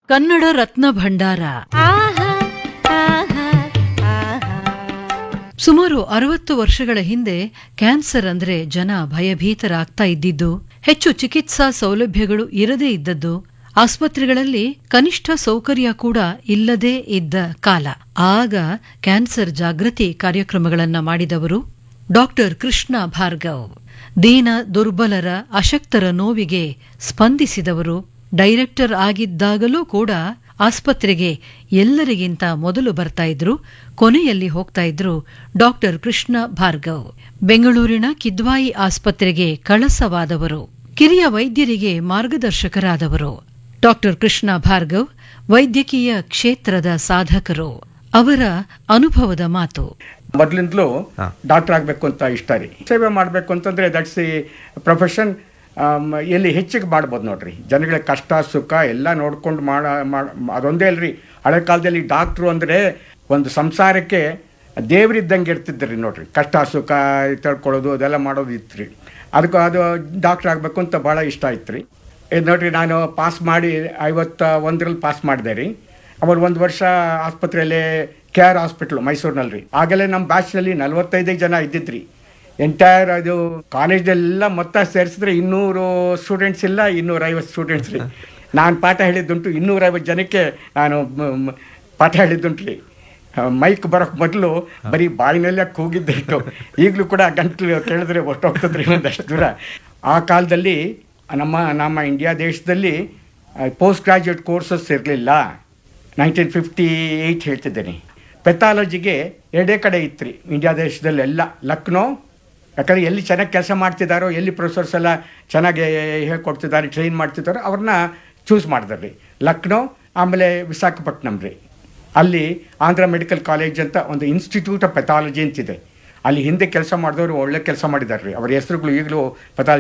ಕನ್ನಡ ರತ್ನ ಭಂಡಾರ ಸುಮಾರು ಅರವತ್ತು ವರ್ಷಗಳ ಹಿಂದೆ ಕ್ಯಾನ್ಸರ್ ಅಂದ್ರೆ ಜನ ಭಯಭೀತರಾಗ್ತಾ ಇದ್ದಿದ್ದು ಹೆಚ್ಚು ಚಿಕಿತ್ಸಾ ಸೌಲಭ್ಯಗಳು ಇರದೇ ಇದ್ದದ್ದು ಆಸ್ಪತ್ರೆಗಳಲ್ಲಿ ಕನಿಷ್ಠ ಸೌಕರ್ಯ ಕೂಡ ಇಲ್ಲದೇ ಇದ್ದ ಕಾಲ ಆಗ ಕ್ಯಾನ್ಸರ್ ಜಾಗೃತಿ ಕಾರ್ಯಕ್ರಮಗಳನ್ನ ಮಾಡಿದವರು ಡಾಕ್ಟರ್ ಕೃಷ್ಣ ಭಾರ್ಗವ್ ದೀನ ದುರ್ಬಲರ ಅಶಕ್ತರ ನೋವಿಗೆ ಸ್ಪಂದಿಸಿದವರು ಡೈರೆಕ್ಟರ್ ಆಗಿದ್ದಾಗಲೂ ಕೂಡ ಆಸ್ಪತ್ರೆಗೆ ಎಲ್ಲರಿಗಿಂತ ಮೊದಲು ಬರ್ತಾ ಇದ್ರು ಕೊನೆಯಲ್ಲಿ ಹೋಗ್ತಾ ಇದ್ರು ಡಾಕ್ಟರ್ ಕೃಷ್ಣ ಭಾರ್ಗವ್ ಬೆಂಗಳೂರಿನ ಕಿದ್ವಾಯಿ ಆಸ್ಪತ್ರೆಗೆ ಕಳಸವಾದವರು ಕಿರಿಯ ವೈದ್ಯರಿಗೆ ಮಾರ್ಗದರ್ಶಕರಾದವರು ಡಾಕ್ಟರ್ ಕೃಷ್ಣ ಭಾರ್ಗವ್ ವೈದ್ಯಕೀಯ ಕ್ಷೇತ್ರದ ಸಾಧಕರು ಅವರ ಅನುಭವದ ಮಾತು ಮೊದಲಿಂದಲೂ ಡಾಕ್ಟರ್ ಆಗಬೇಕು ಅಂತ ಇಷ್ಟ ರೀ ಸೇವೆ ಮಾಡಬೇಕು ಅಂತಂದ್ರೆ ದಟ್ಸ್ ಈ ಪ್ರೊಫೆಷನ್ ಎಲ್ಲಿ ಹೆಚ್ಚಿಗೆ ಮಾಡ್ಬೋದು ನೋಡ್ರಿ ಜನಗಳ ಕಷ್ಟ ಸುಖ ಎಲ್ಲ ನೋಡ್ಕೊಂಡು ಮಾಡ ಮಾಡ್- ಅದೊಂದೇ ಅಲ್ರಿ ಹಳೆ ಕಾಲದಲ್ಲಿ ಡಾಕ್ಟ್ರು ಅಂದರೆ ಒಂದು ಸಂಸಾರಕ್ಕೆ ದೇವರಿದ್ದಂಗೆ ಇರ್ತಿದ್ರಿ ನೋಡ್ರಿ ಕಷ್ಟ ಸುಖ ತಿಳ್ಕೊಳ್ಳೋದು ಅದೆಲ್ಲ ಮಾಡೋದು ಇತ್ತು ರೀ ಅದಕ್ಕೆ ಅದು ಡಾಕ್ಟ್ರ್ ಆಗಬೇಕು ಅಂತ ಭಾಳ ಇಷ್ಟ ಆಯ್ತು ರೀ ಇದು ನೋಡ್ರಿ ನಾನು ಪಾಸ್ ಮಾಡಿ ಐವತ್ತ ಒಂದರಲ್ಲಿ ಪಾಸ್ ಮಾಡಿದೆ ರೀ ಅವಾಗ ಒಂದು ವರ್ಷ ಆಸ್ಪತ್ರೆಯಲ್ಲಿ ಕೆ ಆರ್ ಹಾಸ್ಪಿಟ್ಲು ಮೈಸೂರಿನಲ್ಲಿ ರೀ ಆಗಲೇ ನಮ್ಮ ಬ್ಯಾಚ್ನಲ್ಲಿ ನಲವತ್ತೈದು ಜನ ಇದ್ದಿದ್ರಿ ಎಂಟೈರ್ ಅದು ಕಾಲೇಜೆಲ್ಲ ಮೊತ್ತ ಸೇರಿಸಿದ್ರೆ ಇನ್ನೂರು ಸ್ಟೂಡೆಂಟ್ಸ್ ಇಲ್ಲ ಇನ್ನೂರೈವತ್ತು ಸ್ಟೂಡೆಂಟ್ಸ್ ರೀ ನಾನು ಪಾಠ ಹೇಳಿದ್ದುಂಟು ಇನ್ನೂರೈವತ್ತು ಜನಕ್ಕೆ ನಾನು ಮ್- ಮ್- ಪಾಠ ಹೇಳಿದ್ದುಂಟು ರೀ ಮೈಕ್ ಬರೋಕ್ಕೆ ಮೊದಲು ಬರೀ ಬಾಯಿನಲ್ಲೇ ಕೂಗಿದ್ದೆ ಇಟ್ಟು ಈಗಲೂ ಕೂಡ ಗಂಟಲು ಕೇಳಿದ್ರೆ ಹೊಟ್ಟೋಗ್ತದ್ರಿ ಒಂದಷ್ಟು ದೂರ ಆ ಕಾಲದಲ್ಲಿ ನಮ್ಮ ನಮ್ಮ ಇಂಡಿಯಾ ದೇಶದಲ್ಲಿ ಪೋಸ್ಟ್ ಗ್ರಾಜ್ಯುಯೇಟ್ ಕೋರ್ಸಸ್ ಇರಲಿಲ್ಲ ನೈನ್ಟೀನ್ ಫಿಫ್ಟಿ ಏಯ್ಟ್ ಹೇಳ್ತಿದ್ದೇನೆ ಪೆಥಾಲಜಿಗೆ ಎರಡೇ ಕಡೆ ಇತ್ತು ರೀ ಇಂಡಿಯಾ ದೇಶದಲ್ಲಿ ಎಲ್ಲ ಲಕ್ನೋ ಯಾಕಂದರೆ ಎಲ್ಲಿ ಚೆನ್ನಾಗಿ ಕೆಲಸ ಮಾಡ್ತಿದ್ದಾರೋ ಎಲ್ಲಿ ಪ್ರೊಫೆಸರ್ಸ್ ಎಲ್ಲ ಚೆನ್ನಾಗಿ ಹೇಳ್ಕೊಡ್ತಿದ್ದಾರೆ ಟ್ರೈನ್ ಮಾಡ್ತಿದ್ದಾರೋ ಅವ್ರನ್ನ ಚೂಸ್ ಮಾಡಿದಾರೆ ರೀ ಲಕ್ನೋ ಆಮೇಲೆ ವಿಶಾಖಪಟ್ಟಣಂ ರೀ ಅಲ್ಲಿ ಆಂಧ್ರ ಮೆಡಿಕಲ್ ಕಾಲೇಜ್ ಅಂತ ಒಂದು ಇನ್ಸ್ಟಿಟ್ಯೂಟ್ ಆಫ್ ಪೆಥಾಲಜಿ ಅಂತಿದೆ ಅಲ್ಲಿ ಹಿಂದೆ ಕೆಲಸ ಮಾಡಿದವರು ಒಳ್ಳೆ ಕೆಲಸ ಮಾಡಿದ್ದಾರೆ ರೀ ಅವ್ರ ಹೆಸರುಗಳು ಈಗಲೂ ಪೆಥಾಲಜಿ